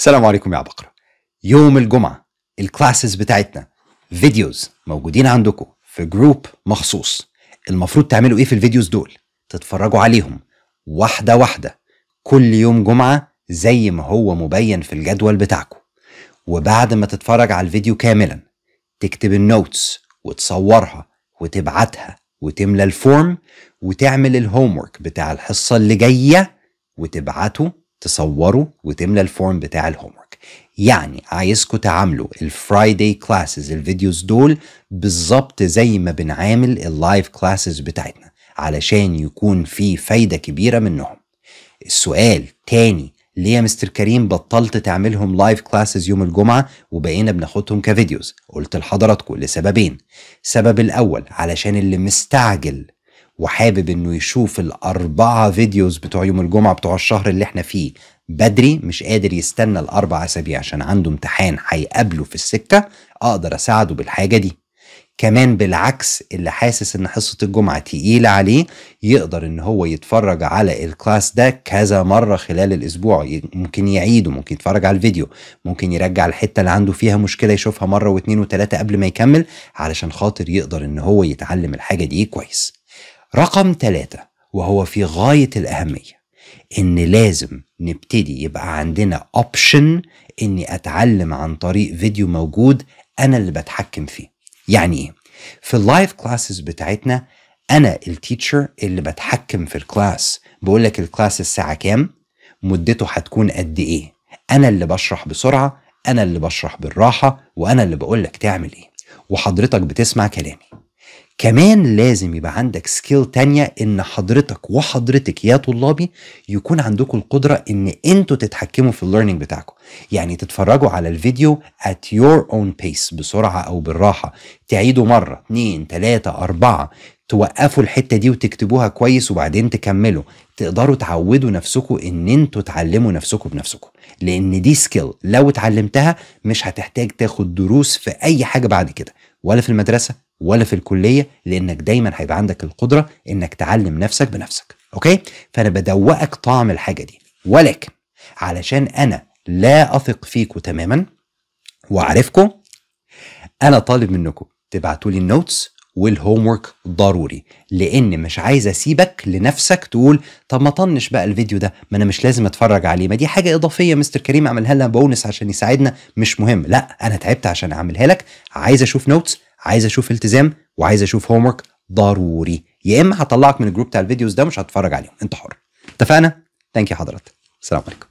السلام عليكم يا عبقرة يوم الجمعة الكلاسز بتاعتنا فيديوز موجودين عندكم في جروب مخصوص المفروض تعملوا ايه في الفيديوز دول تتفرجوا عليهم واحدة واحدة كل يوم جمعة زي ما هو مبين في الجدول بتاعكم وبعد ما تتفرج على الفيديو كاملا تكتب النوتس وتصورها وتبعتها وتملى الفورم وتعمل الهومورك بتاع الحصة اللي جاية وتبعته تصوره وتملى الفورم بتاع الهومورك يعني عايزكم تعاملوا الفرايداي كلاسز الفيديوز دول بالظبط زي ما بنعامل اللايف كلاسز بتاعتنا علشان يكون في فايدة كبيرة منهم السؤال تاني ليه يا مستر كريم بطلت تعملهم لايف كلاسز يوم الجمعة وبقينا بناخدهم كفيديوز قلت لحضراتكم لسببين السبب الأول علشان اللي مستعجل وحابب انه يشوف الاربعه فيديوز بتوع يوم الجمعه بتوع الشهر اللي احنا فيه بدري مش قادر يستنى الاربع اسابيع عشان عنده امتحان هيقابله في السكه اقدر اساعده بالحاجه دي كمان بالعكس اللي حاسس ان حصه الجمعه تقيله عليه يقدر ان هو يتفرج على الكلاس ده كذا مره خلال الاسبوع ممكن يعيده ممكن يتفرج على الفيديو ممكن يرجع الحته اللي عنده فيها مشكله يشوفها مره واثنين وثلاثه قبل ما يكمل علشان خاطر يقدر ان هو يتعلم الحاجه دي كويس رقم ثلاثة وهو في غاية الأهمية إن لازم نبتدي يبقى عندنا اوبشن إني أتعلم عن طريق فيديو موجود أنا اللي بتحكم فيه يعني إيه؟ في اللايف كلاسز بتاعتنا أنا التيتشر اللي بتحكم في الكلاس بقول لك الكلاس الساعة كام مدته هتكون قد إيه أنا اللي بشرح بسرعة أنا اللي بشرح بالراحة وأنا اللي بقول لك تعمل إيه وحضرتك بتسمع كلامي كمان لازم يبقى عندك سكيل تانية ان حضرتك وحضرتك يا طلابي يكون عندكم القدرة ان انتوا تتحكموا في الليرنينج بتاعكم يعني تتفرجوا على الفيديو at your own pace بسرعة او بالراحة تعيدوا مرة اتنين تلاتة اربعة توقفوا الحتة دي وتكتبوها كويس وبعدين تكملوا تقدروا تعودوا نفسكم ان انتوا تعلموا نفسكم بنفسكم لان دي سكيل لو اتعلمتها مش هتحتاج تاخد دروس في اي حاجة بعد كده ولا في المدرسة ولا في الكليه لانك دايما هيبقى عندك القدره انك تعلم نفسك بنفسك اوكي فانا بدوقك طعم الحاجه دي ولكن علشان انا لا اثق فيكم تماما واعرفكم انا طالب منكم تبعتوا لي النوتس والهوم ورك ضروري لان مش عايز اسيبك لنفسك تقول طب ما طنش بقى الفيديو ده ما انا مش لازم اتفرج عليه ما دي حاجه اضافيه مستر كريم عملها لنا بونس عشان يساعدنا مش مهم لا انا تعبت عشان اعملها لك عايز اشوف نوتس عايز اشوف التزام وعايز اشوف هوم ضروري يا اما هطلعك من الجروب بتاع الفيديوز ده مش هتفرج عليهم انت حر اتفقنا ثانك يو حضرتك السلام عليكم